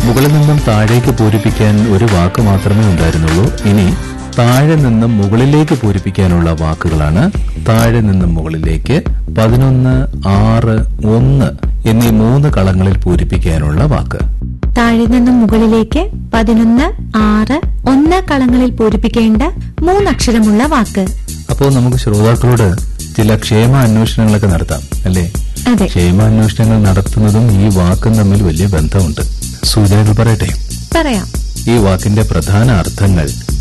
മുകളിൽ നിന്നും താഴേക്ക് പൂരിപ്പിക്കാൻ ഒരു വാക്ക് മാത്രമേ ഉണ്ടായിരുന്നുള്ളൂ ഇനി താഴെ നിന്നും മുകളിലേക്ക് പൂരിപ്പിക്കാനുള്ള വാക്കുകളാണ് താഴെ നിന്നും മുകളിലേക്ക് പതിനൊന്ന് ആറ് ഒന്ന് എന്നീ മൂന്ന് കളങ്ങളിൽ പൂരിപ്പിക്കാനുള്ള വാക്ക് താഴെ നിന്നും മുകളിലേക്ക് പതിനൊന്ന് ആറ് ഒന്ന് കളങ്ങളിൽ പൂരിപ്പിക്കേണ്ട മൂന്നക്ഷരമുള്ള വാക്ക് അപ്പോൾ നമുക്ക് ശ്രോതാക്കളോട് ചില ക്ഷേമ അന്വേഷണങ്ങളൊക്കെ നടത്താം അല്ലേ അതെ ക്ഷേമാന്വേഷണങ്ങൾ നടത്തുന്നതും ഈ വാക്കും തമ്മിൽ വലിയ ബന്ധമുണ്ട് സൂചനകൾ പറയട്ടെ പറയാം ഈ വാക്കിന്റെ പ്രധാന അർത്ഥങ്ങൾ